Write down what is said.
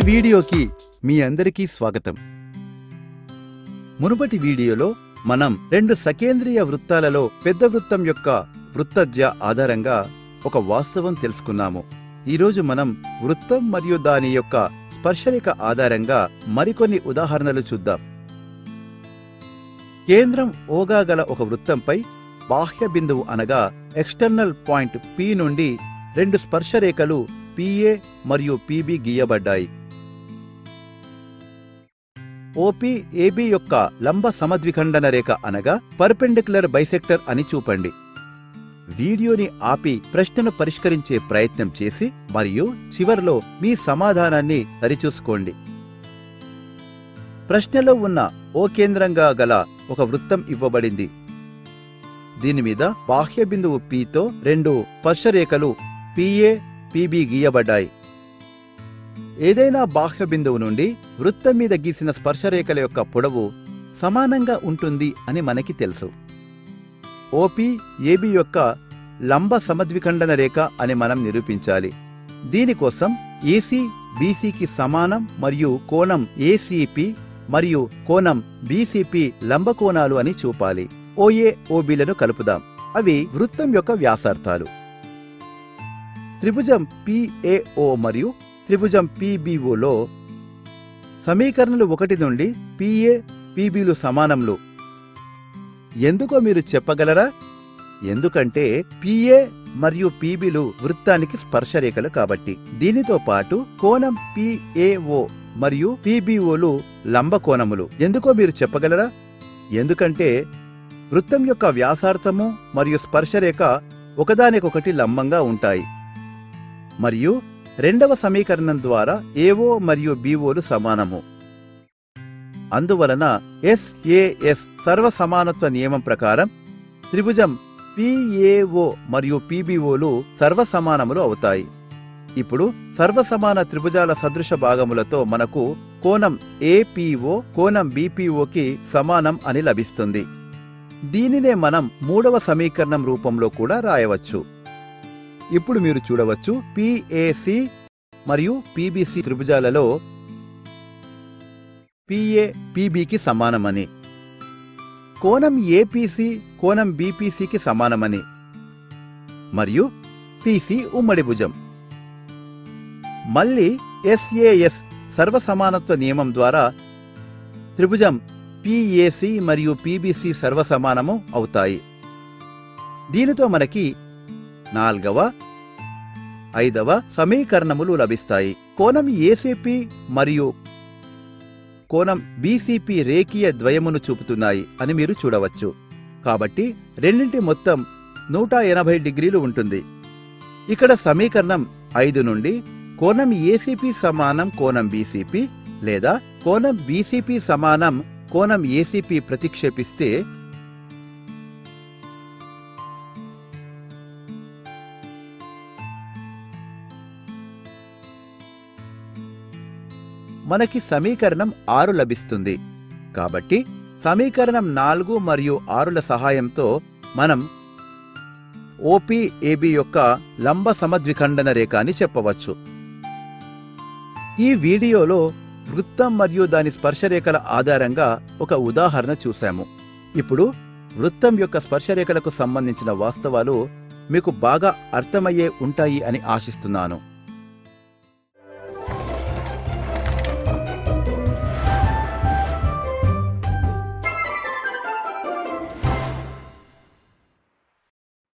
వీడియోకి మీ అందరికీ స్వాగతం మునుపటి వీడియోలో మనం రెండు సకేంద్రియ వృత్తాలలో పెద్ద వృత్తం యొక్క వృత్తజ్య ఆధారంగా ఒక వాస్తవం తెలుసుకున్నాము ఈరోజు మనం వృత్తం మరియు దాని యొక్క స్పర్శరేఖ ఆధారంగా మరికొన్ని ఉదాహరణలు చూద్దాం కేంద్రం ఓగా గల ఒక వృత్తంపై బాహ్య బిందువు అనగా ఎక్స్టర్నల్ పాయింట్ పి నుండి రెండు స్పర్శరేఖలు పిఏ మరియు పిబి గీయబడ్డాయి ఓపి ఏబి యొక్క లంబ సమద్విఖండన రేఖ అనగా పర్పెండిక్యులర్ బైసెక్టర్ అని చూపండి వీడియోని ఆపి ప్రశ్నను పరిష్కరించే ప్రయత్నం చేసి మరియు చివర్లో మీ సమాధానాన్ని సరిచూసుకోండి ప్రశ్నలో ఉన్న ఓ కేంద్రంగా గల ఒక వృత్తం ఇవ్వబడింది దీని మీద బాహ్య బిందువు పితో రెండు స్పర్శరేఖలు పిఏ పిబి గీయబడ్డాయి ఏదైనా బాహ్య బిందువు నుండి వృత్తం మీద గీసిన స్పర్శరేఖల యొక్క పొడవు సమానంగా ఉంటుంది అని మనకి తెలుసు ఓపి ఏబి యొక్క లంబ సమద్విఖండన రేఖ అని మనం నిరూపించాలి దీనికోసం ఏసీ బీసీకి సమానం మరియు కోణం ఏసీపి మరియు కోణం బీసీపీ లంబ కోణాలు అని చూపాలి ఓఏ ఓబీలను కలుపుదాం అవి వృత్తం యొక్క వ్యాసార్థాలు త్రిభుజం పిఏఓ మరియు త్రిభుజం పిబిఓలో సమీకరణలు ఒకటి నుండి పిఏ పిబిలు సమానములు ఎందుకో మీరు చెప్పగలరా ఎందుకంటే పిఏ మరియు పిబిలు వృత్తానికి స్పర్శరేఖలు కాబట్టి దీనితో పాటు కోణం పిఏఓ మరియు పిబిఓలు లంబ కోణములు ఎందుకో మీరు చెప్పగలరా ఎందుకంటే వృత్తం యొక్క వ్యాసార్థము మరియు స్పర్శరేఖ ఒకదానికొకటి లంబంగా ఉంటాయి మరియు రెండవ సమీకరణం ద్వారా ఏఓ మరియు బీఓలు సమానము అందువలన ఎస్ఏఎస్ సర్వసమానత్వ నియమం ప్రకారం త్రిభుజం పిఏఓ మరియు పిబిఓలు సర్వసమానములు అవుతాయి ఇప్పుడు సర్వసమాన త్రిభుజాల సదృశ భాగములతో మనకు కోణం ఏపీఓ కోణం బీపీఓకి సమానం అని లభిస్తుంది దీనినే మనం మూడవ సమీకరణం రూపంలో కూడా రాయవచ్చు ఇప్పుడు మీరు చూడవచ్చు పిఏసి మరియు పిబిసి త్రిభుజాలలో పిఏ పిబికి సమానమని కోణం ఏపీసీ కోణం బీపీసీకి సమానమని మరియు పిసి ఉమ్మడి భుజం మళ్ళీ ఎస్ఏఎస్ సర్వసమానత్వ నియమం ద్వారా త్రిభుజం పిఏసి మరియు పిబిసి సర్వసమానము అవుతాయి దీనితో మనకి నాల్గవ ఐదవ సమీకరణములు లభిస్తాయి కోణం ఏసీపీ మరియు కోణం బీసీపీ రేఖీయ ద్వయమును చూపుతున్నాయి అని మీరు చూడవచ్చు కాబట్టి రెండింటి మొత్తం నూట ఎనభై డిగ్రీలు ఉంటుంది ఇక్కడ సమీకరణం ఐదు నుండి కోణం ఏసీపీ సమానం కోణం బీసీపీ లేదా కోణం బీసీపీ సమానం కోణం ఏసీపీ ప్రతిక్షేపిస్తే మనకి సమీకరణం ఆరు లభిస్తుంది కాబట్టి సమీకరణం నాలుగు మరియు ఆరుల సహాయంతో మనం ఓపి ఏబి యొక్క లంబ సమద్విఖండన రేఖ అని చెప్పవచ్చు ఈ వీడియోలో వృత్తం మరియు దాని స్పర్శరేఖల ఆధారంగా ఒక ఉదాహరణ చూశాము ఇప్పుడు వృత్తం యొక్క స్పర్శరేఖలకు సంబంధించిన వాస్తవాలు మీకు బాగా అర్థమయ్యే ఉంటాయి అని ఆశిస్తున్నాను